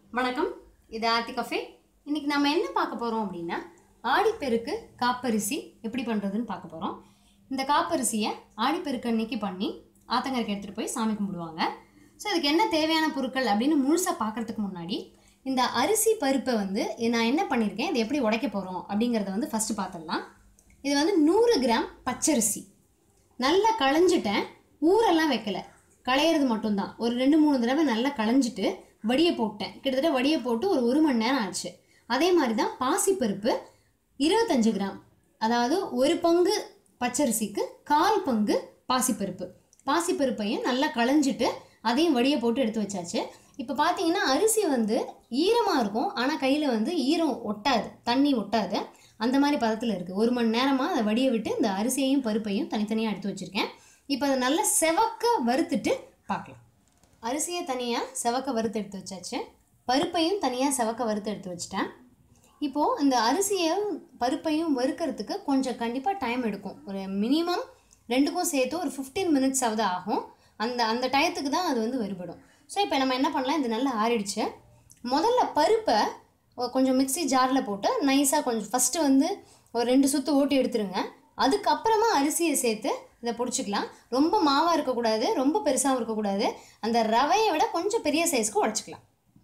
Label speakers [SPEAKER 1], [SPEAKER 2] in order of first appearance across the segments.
[SPEAKER 1] வணக்கம் இது ஆர்த்தி கஃபே இன்னைக்கு நம்ம என்ன பார்க்க போகிறோம் அப்படின்னா ஆடிப்பெருக்கு காப்பரிசி எப்படி பண்ணுறதுன்னு பார்க்க போகிறோம் இந்த காப்பரிசியை ஆடிப்பெருக்கு அன்னைக்கு பண்ணி ஆத்தங்கரைக்கு எடுத்துகிட்டு போய் சாமி கும்பிடுவாங்க ஸோ இதுக்கு என்ன தேவையான பொருட்கள் அப்படின்னு முழுசாக பார்க்கறதுக்கு முன்னாடி இந்த அரிசி பருப்பை வந்து நான் என்ன பண்ணியிருக்கேன் இது எப்படி உடைக்க போகிறோம் அப்படிங்கிறத வந்து ஃபஸ்ட்டு பார்த்துடலாம் இது வந்து நூறு கிராம் பச்சரிசி நல்லா களைஞ்சிட்டேன் ஊரெல்லாம் வைக்கல களையிறது மட்டும்தான் ஒரு ரெண்டு மூணு தடவை நல்லா களைஞ்சிட்டு வடியை போட்டேன் கிட்டத்தட்ட வடியை போட்டு ஒரு ஒரு மணி நேரம் ஆச்சு அதே மாதிரி தான் பாசிப்பருப்பு இருபத்தஞ்சு கிராம் அதாவது ஒரு பங்கு பச்சரிசிக்கு கால் பங்கு பாசிப்பருப்பு பாசிப்பருப்பையும் நல்லா களைஞ்சிட்டு அதையும் வடியை போட்டு எடுத்து வச்சாச்சு இப்போ பார்த்தீங்கன்னா அரிசி வந்து ஈரமாக இருக்கும் ஆனால் கையில் வந்து ஈரம் ஒட்டாது தண்ணி ஒட்டாது அந்த மாதிரி பதத்தில் இருக்குது ஒரு மணி நேரமாக அதை வடியை விட்டு இந்த அரிசியையும் பருப்பையும் தனித்தனியாக எடுத்து வச்சுருக்கேன் இப்போ அதை நல்லா செவக்க வறுத்துட்டு பார்க்கலாம் அரிசியை தனியாக செவக்க வறுத்து எடுத்து வச்சாச்சு பருப்பையும் தனியாக செவக்க வறுத்து எடுத்து வச்சிட்டேன் இப்போது இந்த அரிசியும் பருப்பையும் வறுக்கிறதுக்கு கொஞ்சம் கண்டிப்பாக டைம் எடுக்கும் ஒரு மினிமம் ரெண்டுக்கும் சேர்த்து ஒரு ஃபிஃப்டீன் மினிட்ஸ் ஆகுது ஆகும் அந்த அந்த டயத்துக்கு தான் அது வந்து வருபடும் ஸோ இப்போ நம்ம என்ன பண்ணலாம் இது நல்லா ஆறிடுச்சு முதல்ல பருப்பை ஒ- கொஞ்சம் மிக்ஸி ஜாரில் போட்டு நைஸாக கொஞ்சம் ஃபஸ்ட்டு வந்து ஒரு ரெண்டு சுற்று ஓட்டி எடுத்துருங்க அதுக்கப்புறமா அரிசியை சேர்த்து இதை பிடிச்சிக்கலாம் ரொம்ப மாவாக இருக்கக்கூடாது ரொம்ப பெருசாகவும் இருக்கக்கூடாது அந்த ரவையை விட கொஞ்சம் பெரிய சைஸ்க்கு உடச்சிக்கலாம்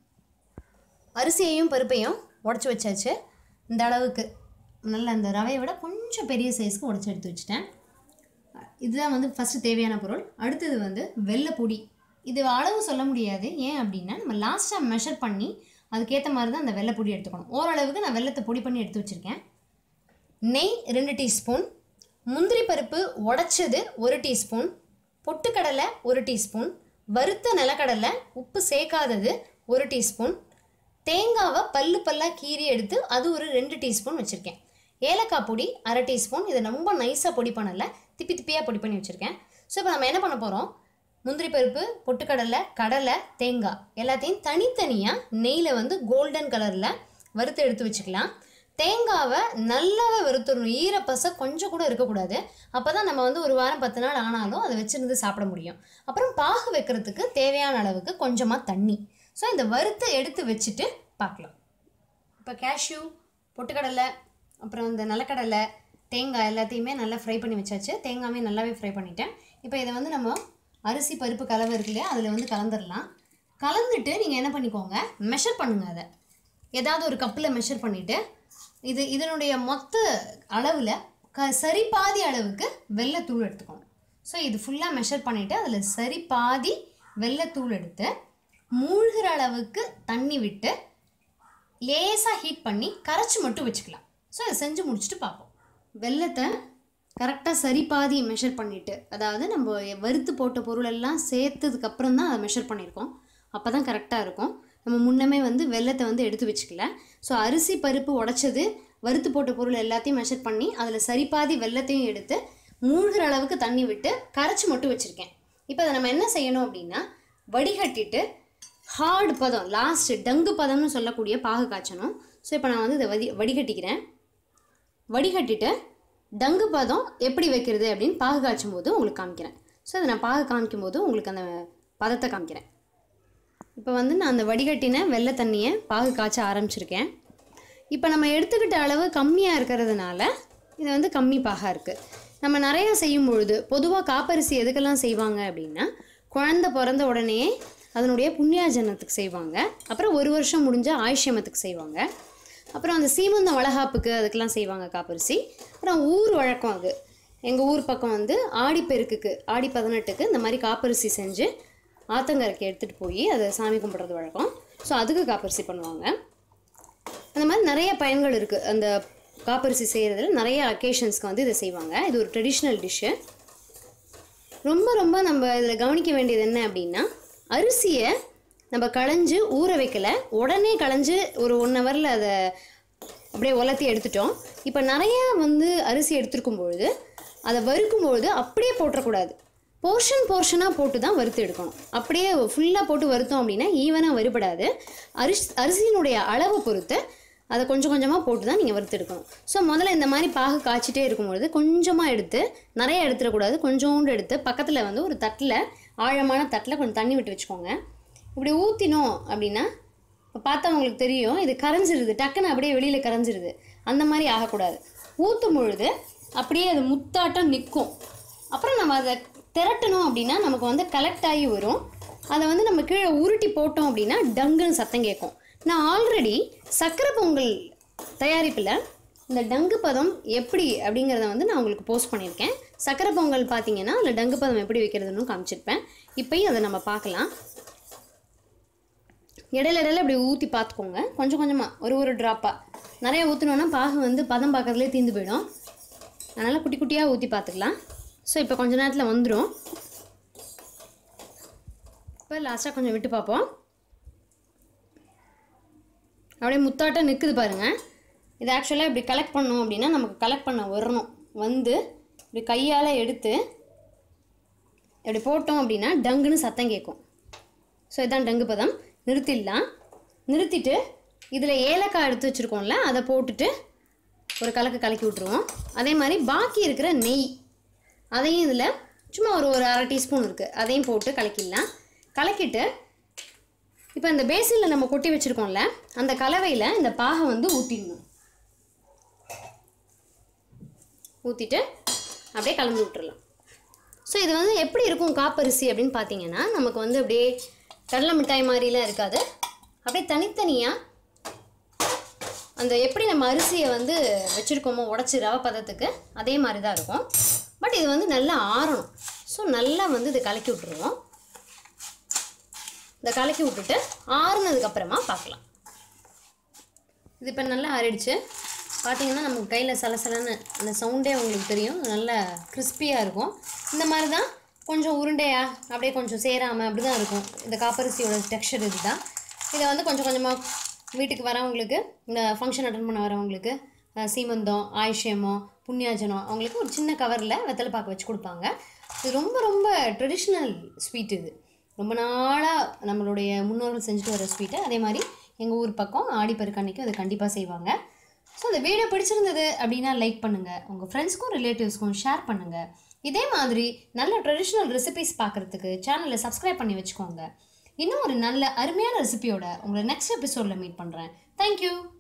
[SPEAKER 1] அரிசியையும் பருப்பையும் உடச்சி வச்சாச்சு இந்த அளவுக்கு நல்ல அந்த ரவையை விட கொஞ்சம் பெரிய சைஸ்க்கு உடச்சி எடுத்து வச்சுட்டேன் இதுதான் வந்து ஃபஸ்ட்டு தேவையான பொருள் அடுத்தது வந்து வெள்ளைப்பொடி இது அளவு சொல்ல முடியாது ஏன் அப்படின்னா நம்ம லாஸ்ட்டாக மெஷர் பண்ணி அதுக்கேற்ற மாதிரி தான் அந்த வெள்ளைப்பொடி எடுத்துக்கணும் ஓரளவுக்கு நான் வெள்ளத்தை பொடி பண்ணி எடுத்து வச்சுருக்கேன் நெய் ரெண்டு டீஸ்பூன் முந்திரி பருப்பு உடைச்சது ஒரு டீஸ்பூன் பொட்டுக்கடலை ஒரு டீஸ்பூன் வறுத்த நிலக்கடலை உப்பு சேர்க்காதது ஒரு டீஸ்பூன் தேங்காவை பல்லு பல்லாக கீறி எடுத்து அது ஒரு ரெண்டு டீஸ்பூன் வச்சுருக்கேன் ஏலக்காய் பொடி அரை டீஸ்பூன் இதை ரொம்ப நைஸாக பொடி பண்ணலை திப்பி திப்பியாக பொடி பண்ணி வச்சுருக்கேன் ஸோ இப்போ நம்ம என்ன பண்ண போகிறோம் முந்திரி பருப்பு பொட்டுக்கடலை கடலை தேங்காய் எல்லாத்தையும் தனித்தனியாக நெய்யில் வந்து கோல்டன் கலரில் வறுத்து எடுத்து வச்சுக்கலாம் தேங்காவை நல்லாவே வறுத்துடணும் ஈரப்பசை கொஞ்சம் கூட இருக்கக்கூடாது அப்போ தான் நம்ம வந்து ஒரு வாரம் பத்து நாள் ஆனாலும் அதை வச்சுருந்து சாப்பிட முடியும் அப்புறம் பாகு வைக்கிறதுக்கு தேவையான அளவுக்கு கொஞ்சமாக தண்ணி ஸோ இந்த வறுத்து எடுத்து வச்சுட்டு பார்க்கலாம் இப்போ கேஷ்யூ பொட்டுக்கடலை அப்புறம் இந்த நிலக்கடலை தேங்காய் எல்லாத்தையுமே நல்லா ஃப்ரை பண்ணி வச்சாச்சு தேங்காயுமே நல்லாவே ஃப்ரை பண்ணிட்டேன் இப்போ இதை வந்து நம்ம அரிசி பருப்பு கலவை இருக்கு இல்லையா அதில் வந்து கலந்துடலாம் கலந்துட்டு நீங்கள் என்ன பண்ணிக்கோங்க மெஷர் பண்ணுங்கள் அதை ஏதாவது ஒரு கப்பில் மெஷர் பண்ணிவிட்டு இது இதனுடைய மொத்த அளவில் க சரி பாதி அளவுக்கு வெள்ளைத்தூள் எடுத்துக்கணும் ஸோ இது ஃபுல்லாக மெஷர் பண்ணிவிட்டு அதில் சரி பாதி வெள்ளைத்தூள் எடுத்து மூழ்கிற அளவுக்கு தண்ணி விட்டு லேசாக ஹீட் பண்ணி கரைச்சி மட்டும் வச்சுக்கலாம் ஸோ இதை செஞ்சு முடிச்சுட்டு பார்ப்போம் வெள்ளத்தை கரெக்டாக சரி பாதி மெஷர் பண்ணிவிட்டு அதாவது நம்ம வறுத்து போட்ட பொருள் எல்லாம் சேர்த்ததுக்கு அப்புறம் தான் அதை மெஷர் பண்ணியிருக்கோம் அப்போ தான் கரெக்டாக இருக்கும் நம்ம முன்னமே வந்து வெள்ளத்தை வந்து எடுத்து வச்சுக்கல ஸோ அரிசி பருப்பு உடைச்சது வறுத்து போட்ட பொருள் எல்லாத்தையும் மெஷர் பண்ணி அதில் சரி பாதி வெள்ளத்தையும் எடுத்து மூழ்கிற அளவுக்கு தண்ணி விட்டு கரைச்சி மட்டும் வச்சுருக்கேன் இப்போ அதை நம்ம என்ன செய்யணும் அப்படின்னா வடிகட்டிட்டு ஹார்டு பதம் லாஸ்ட் டங்கு பதம்னு சொல்லக்கூடிய பாகு காய்ச்சணும் ஸோ இப்போ நான் வந்து இதை வடி வடிகட்டிக்கிறேன் வடிகட்டிட்டு டங்கு பதம் எப்படி வைக்கிறது அப்படின்னு பாகு காய்ச்சும் போது உங்களுக்கு காமிக்கிறேன் ஸோ அதை நான் பாகு காமிக்கும் போது உங்களுக்கு அந்த பதத்தை காமிக்கிறேன் இப்போ வந்து நான் அந்த வடிகட்டின வெள்ளை தண்ணியை பாகு காய்ச்ச ஆரம்பிச்சிருக்கேன் இப்போ நம்ம எடுத்துக்கிட்ட அளவு கம்மியாக இருக்கிறதுனால இது வந்து கம்மி பாகாக இருக்குது நம்ம நிறையா செய்யும் பொழுது பொதுவாக காப்பரிசி எதுக்கெல்லாம் செய்வாங்க அப்படின்னா குழந்தை பிறந்த உடனே அதனுடைய புண்ணியாஜனத்துக்கு செய்வாங்க அப்புறம் ஒரு வருஷம் முடிஞ்ச ஆயுஷ்யமத்துக்கு செய்வாங்க அப்புறம் அந்த சீமந்த வளகாப்புக்கு அதுக்கெல்லாம் செய்வாங்க காப்பரிசி அப்புறம் ஊர் வழக்கம் அது எங்கள் ஊர் பக்கம் வந்து ஆடிப்பெருக்குக்கு ஆடி பதினெட்டுக்கு இந்த மாதிரி காப்பரிசி செஞ்சு ஆத்தங்கரைக்கு எடுத்துகிட்டு போய் அதை சாமி கும்பிட்றது வழக்கம் ஸோ அதுக்கு காப்பரிசி பண்ணுவாங்க அந்த மாதிரி நிறைய பயன்கள் இருக்குது அந்த காப்பரிசி செய்கிறதுல நிறைய அக்கேஷன்ஸ்க்கு வந்து இதை செய்வாங்க இது ஒரு ட்ரெடிஷ்னல் டிஷ்ஷு ரொம்ப ரொம்ப நம்ம இதில் கவனிக்க வேண்டியது என்ன அப்படின்னா அரிசியை நம்ம களைஞ்சு ஊற வைக்கல உடனே களைஞ்சு ஒரு ஒன் ஹவரில் அதை அப்படியே உலர்த்தி எடுத்துட்டோம் இப்போ நிறையா வந்து அரிசி எடுத்துருக்கும் பொழுது அதை வறுக்கும் பொழுது அப்படியே போட்டுறக்கூடாது போர்ஷன் போர்ஷனாக போட்டு தான் வறுத்து எடுக்கணும் அப்படியே ஃபுல்லாக போட்டு வறுத்தோம் அப்படின்னா ஈவனாக வறுபடாது அரிசி அரிசியினுடைய அளவை பொறுத்து அதை கொஞ்சம் கொஞ்சமாக போட்டு தான் நீங்கள் வறுத்து எடுக்கணும் ஸோ முதல்ல இந்த மாதிரி பாகு காய்ச்சிட்டே இருக்கும்பொழுது கொஞ்சமாக எடுத்து நிறைய எடுத்துடக்கூடாது கொஞ்சோண்டு எடுத்து பக்கத்தில் வந்து ஒரு தட்டில் ஆழமான தட்டில் கொஞ்சம் தண்ணி விட்டு வச்சுக்கோங்க இப்படி ஊற்றினோம் அப்படின்னா இப்போ பார்த்தா உங்களுக்கு தெரியும் இது கரைஞ்சிருது டக்குன்னு அப்படியே வெளியில் கரைஞ்சிருது அந்த மாதிரி ஆகக்கூடாது ஊற்றும் பொழுது அப்படியே அது முத்தாட்டம் நிற்கும் அப்புறம் நம்ம அதை திரட்டணும் அப்படின்னா நமக்கு வந்து கலெக்ட் ஆகி வரும் அதை வந்து நம்ம கீழே உருட்டி போட்டோம் அப்படின்னா டங்குன்னு சத்தம் கேட்கும் நான் ஆல்ரெடி சக்கரை பொங்கல் தயாரிப்பில் இந்த டங்கு பதம் எப்படி அப்படிங்கிறத வந்து நான் உங்களுக்கு போஸ்ட் பண்ணியிருக்கேன் சக்கரை பொங்கல் பார்த்தீங்கன்னா அதில் டங்கு பதம் எப்படி வைக்கிறதுன்னு காமிச்சிருப்பேன் இப்போயும் அதை நம்ம பார்க்கலாம் இடையில இடையில இப்படி ஊற்றி பார்த்துக்கோங்க கொஞ்சம் கொஞ்சமாக ஒரு ஒரு ட்ராப்பாக நிறைய ஊற்றினோன்னா பாகு வந்து பதம் பார்க்கறதுலே தீந்து போயிடும் அதனால் குட்டி குட்டியாக ஊற்றி பார்த்துக்கலாம் ஸோ இப்போ கொஞ்ச நேரத்தில் வந்துடும் இப்போ லாஸ்ட்டாக கொஞ்சம் விட்டு பார்ப்போம் அப்படியே முத்தாட்டம் நிற்குது பாருங்கள் இது ஆக்சுவலாக இப்படி கலெக்ட் பண்ணோம் அப்படின்னா நமக்கு கலெக்ட் பண்ண வரணும் வந்து இப்படி கையால் எடுத்து இப்படி போட்டோம் அப்படின்னா டங்குன்னு சத்தம் கேட்கும் ஸோ இதான் டங்கு பதம் நிறுத்திடலாம் நிறுத்திட்டு இதில் ஏலக்காய் எடுத்து வச்சுருக்கோம்ல அதை போட்டுட்டு ஒரு கலக்கு கலக்கி விட்ருவோம் அதே மாதிரி பாக்கி இருக்கிற நெய் அதையும் இதில் சும்மா ஒரு ஒரு அரை டீஸ்பூன் இருக்குது அதையும் போட்டு கலக்கிடலாம் கலக்கிட்டு இப்போ இந்த பேசினில் நம்ம கொட்டி வச்சுருக்கோம்ல அந்த கலவையில் இந்த பாகை வந்து ஊற்றிடணும் ஊற்றிட்டு அப்படியே கலந்து விட்டுறலாம் ஸோ இது வந்து எப்படி இருக்கும் காப்பரிசி அப்படின்னு பார்த்தீங்கன்னா நமக்கு வந்து அப்படியே கடலை மிட்டாய் மாதிரிலாம் இருக்காது அப்படியே தனித்தனியாக அந்த எப்படி நம்ம அரிசியை வந்து வச்சுருக்கோமோ உடச்சி ரவை பதத்துக்கு அதே மாதிரி தான் இருக்கும் பட் இது வந்து நல்லா ஆறணும் ஸோ நல்லா வந்து இதை கலக்கி விட்டுருவோம் இதை கலக்கி விட்டுட்டு ஆறுனதுக்கப்புறமா பார்க்கலாம் இது இப்போ நல்லா ஆறிடுச்சு பார்த்தீங்கன்னா நமக்கு கையில் சலசலன்னு அந்த சவுண்டே உங்களுக்கு தெரியும் நல்லா கிறிஸ்பியாக இருக்கும் இந்த மாதிரி தான் கொஞ்சம் உருண்டையாக அப்படியே கொஞ்சம் சேராமல் அப்படி தான் இருக்கும் இந்த காப்பரிசியோட டெக்ஸ்சர் இதுதான் இதை வந்து கொஞ்சம் கொஞ்சமாக வீட்டுக்கு வரவங்களுக்கு இந்த ஃபங்க்ஷன் அட்டன் பண்ண வரவங்களுக்கு அஹ், சீமந்தம் ஆயுஷ்யமோ புண்ணியாஜனம் அவங்களுக்கு ஒரு சின்ன கவரில் வெத்தலை பாக்கு வச்சு கொடுப்பாங்க இது ரொம்ப ரொம்ப ட்ரெடிஷ்னல் ஸ்வீட் இது ரொம்ப நாளாக நம்மளுடைய முன்னோர்கள் செஞ்சுட்டு வர ஸ்வீட்டு அதே மாதிரி எங்கள் ஊர் பக்கம் ஆடிப்பெருக்கு அன்னைக்கும் அதை கண்டிப்பாக செய்வாங்க ஸோ இந்த வீடியோ பிடிச்சிருந்தது அப்படின்னா லைக் பண்ணுங்கள் உங்கள் ஃப்ரெண்ட்ஸ்க்கும் ரிலேட்டிவ்ஸ்க்கும் ஷேர் பண்ணுங்கள் இதே மாதிரி நல்ல ட்ரெடிஷ்னல் ரெசிபிஸ் பார்க்குறதுக்கு சேனலை சப்ஸ்கிரைப் பண்ணி வச்சுக்கோங்க இன்னும் ஒரு நல்ல அருமையான ரெசிபியோட உங்களை நெக்ஸ்ட் எபிசோடில் மீட் பண்ணுறேன் தேங்க்யூ